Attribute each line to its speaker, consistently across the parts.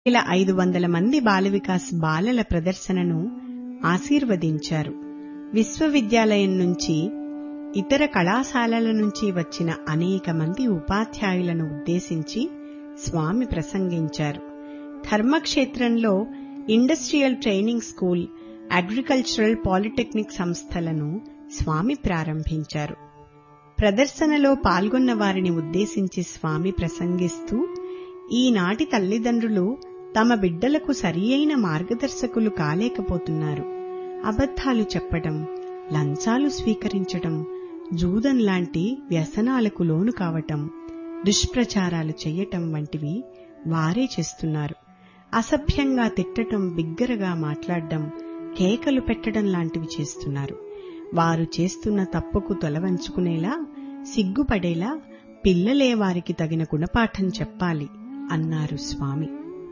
Speaker 1: వేల ఐదు వందల మంది బాల వికాస్ బాలల ప్రదర్శనను ఆశీర్వదించారు విశ్వవిద్యాలయం నుంచి ఇతర కళాశాలల నుంచి వచ్చిన అనేక మంది ఉపాధ్యాయులను ఉద్దేశించి స్వామి ప్రసంగించారు ధర్మక్షేత్రంలో industrial training school agricultural polytechnic సంస్థలను స్వామి ప్రారంభించారు ప్రదర్శనలో పాల్గొన్న వారిని ఉద్దేశించి స్వామి ప్రసంగిస్తూ ఈనాటి తల్లిదండ్రులు తమ బిడ్డలకు సరియైన మార్గదర్శకులు కాలేకపోతున్నారు అబద్ధాలు చెప్పటం లంచాలు స్వీకరించటం జూదం లాంటి వ్యసనాలకు లోను కావటం దుష్ప్రచారాలు చెయ్యటం వంటివి వారే చేస్తున్నారు అసభ్యంగా తిట్టటం బిగ్గరగా మాట్లాడడం కేకలు పెట్టడం లాంటివి చేస్తున్నారు వారు చేస్తున్న తప్పుకు తొలవంచుకునేలా సిగ్గుపడేలా పిల్లలే వారికి తగిన గుణపాఠం చెప్పాలి అన్నారు స్వామి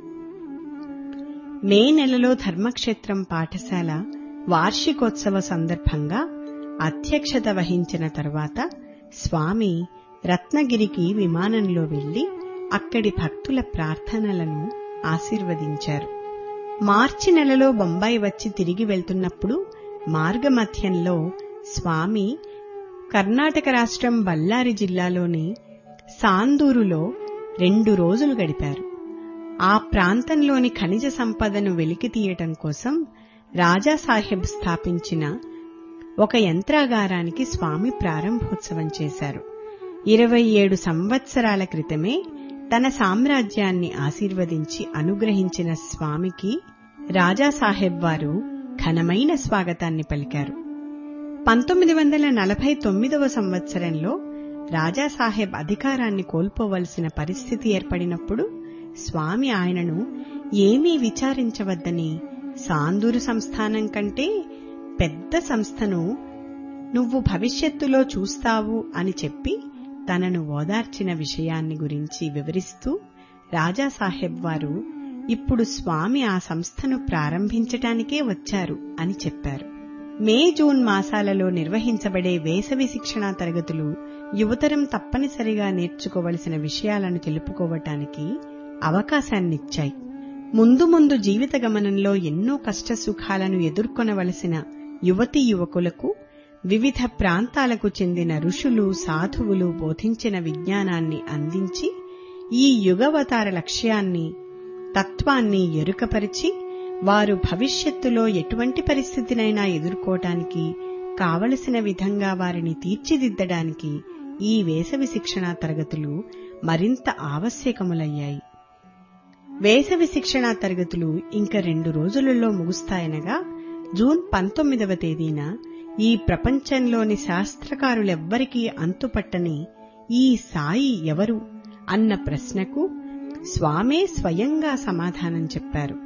Speaker 1: మే నెలలో ధర్మక్షేత్రం పాఠశాల వార్షికోత్సవ సందర్భంగా అధ్యక్షత వహించిన తర్వాత స్వామి రత్నగిరికి విమానంలో వెళ్లి అక్కడి భక్తుల ప్రార్థనలను ఆశీర్వదించారు మార్చి నెలలో బొంబాయి వచ్చి తిరిగి వెళ్తున్నప్పుడు మార్గమధ్యంలో స్వామి కర్ణాటక రాష్ట్రం బళ్ళారి జిల్లాలోని సాందూరులో రెండు రోజులు గడిపారు ఆ ప్రాంతంలోని ఖనిజ సంపదను వెలికి తీయటం కోసం రాజాసాహెబ్ స్థాపించిన ఒక యంత్రాగారానికి స్వామి ప్రారంభోత్సవం చేశారు ఇరవై ఏడు సంవత్సరాల క్రితమే తన సామ్రాజ్యాన్ని ఆశీర్వదించి అనుగ్రహించిన స్వామికి రాజాసాహెబ్ వారు ఘనమైన స్వాగతాన్ని పలికారు పంతొమ్మిది వందల నలభై తొమ్మిదవ సంవత్సరంలో రాజాసాహెబ్ అధికారాన్ని కోల్పోవలసిన పరిస్థితి ఏర్పడినప్పుడు స్వామి ఆయనను ఏమీ విచారించవద్దని సాందూరు సంస్థానం కంటే పెద్ద సంస్థను నువ్వు భవిష్యత్తులో చూస్తావు అని చెప్పి తనను ఓదార్చిన విషయాన్ని గురించి వివరిస్తూ రాజాసాహెబ్ వారు ఇప్పుడు స్వామి ఆ సంస్థను ప్రారంభించటానికే వచ్చారు అని చెప్పారు మే జూన్ మాసాలలో నిర్వహించబడే వేసవి శిక్షణా తరగతులు యువతరం తప్పనిసరిగా నేర్చుకోవలసిన విషయాలను తెలుపుకోవటానికి అవకాశాన్నిచ్చాయి ముందు ముందు జీవిత గమనంలో ఎన్నో కష్ట సుఖాలను ఎదుర్కొనవలసిన యువతీ యువకులకు వివిధ ప్రాంతాలకు చెందిన ఋషులు సాధువులు బోధించిన విజ్ఞానాన్ని అందించి ఈ యుగవతార లక్ష్యాన్ని తత్వాన్ని ఎరుకపరిచి వారు భవిష్యత్తులో ఎటువంటి పరిస్థితినైనా ఎదుర్కోవటానికి కావలసిన విధంగా వారిని తీర్చిదిద్దడానికి ఈ వేసవి శిక్షణా తరగతులు మరింత ఆవశ్యకములయ్యాయి వేసవి శిక్షణా తరగతులు ఇంక రెండు రోజులలో ముగుస్తాయనగా జూన్ పంతొమ్మిదవ తేదీన ఈ ప్రపంచంలోని శాస్త్రకారులెవ్వరికీ అంతుపట్టని ఈ సాయి ఎవరు అన్న ప్రశ్నకు స్వామే స్వయంగా సమాధానం చెప్పారు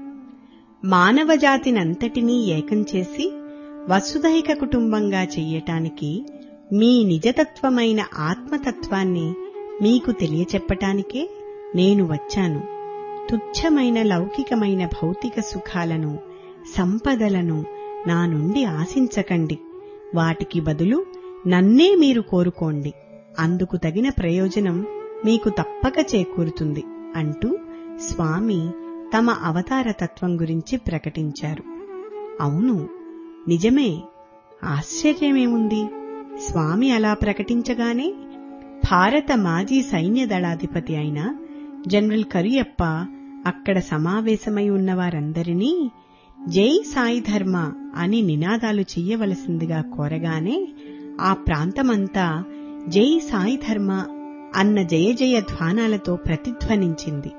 Speaker 1: మానవజాతినంతటినీ ఏకం చేసి వసుధైక కుటుంబంగా చెయ్యటానికి మీ నిజతత్వమైన ఆత్మతత్వాన్ని మీకు తెలియచెప్పటానికే నేను వచ్చాను తుచ్చమైన లౌకికమైన భౌతిక సుఖాలను సంపదలను నా నుండి ఆశించకండి వాటికి బదులు నన్నే మీరు కోరుకోండి అందుకు తగిన ప్రయోజనం మీకు తప్పక చేకూరుతుంది అంటూ స్వామి తమ అవతార తత్వం గురించి ప్రకటించారు అవును నిజమే ఆశ్చర్యమేముంది స్వామి అలా ప్రకటించగానే భారత మాజీ సైన్య దళాధిపతి అయిన జనరల్ కరియప్ప అక్కడ సమావేశమై ఉన్న వారందరినీ జై సాయి ధర్మ అని నినాదాలు చెయ్యవలసిందిగా కోరగానే ఆ ప్రాంతమంతా జై సాయి ధర్మ అన్న జయ జయ ధ్వానాలతో ప్రతిధ్వనించింది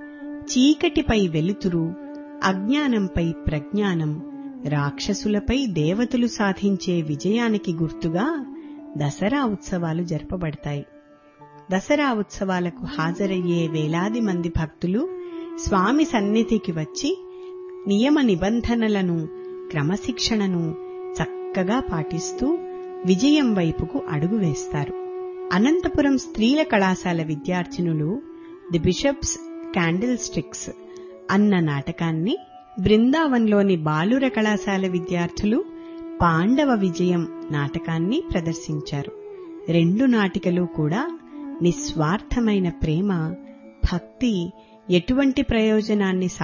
Speaker 1: చీకటిపై వెలుతురు అజ్ఞానంపై ప్రజ్ఞానం రాక్షసులపై దేవతలు సాధించే విజయానికి గుర్తుగా దసరా ఉత్సవాలు జరపబడతాయి దసరా ఉత్సవాలకు హాజరయ్యే వేలాది మంది భక్తులు స్వామి సన్నిధికి వచ్చి నియమ నిబంధనలను క్రమశిక్షణను చక్కగా పాటిస్తూ విజయం వైపుకు అడుగు వేస్తారు అనంతపురం స్త్రీల కళాశాల విద్యార్థినులు ది బిషప్స్ క్యాండిల్ స్టిక్స్ అన్న నాటకాన్ని బృందావన్లోని బాలుర కళాశాల విద్యార్థులు పాండవ విజయం నాటకాన్ని ప్రదర్శించారు రెండు నాటికలు కూడా నిస్వార్థమైన ప్రేమ భక్తి ఎటువంటి ప్రయోజనాన్ని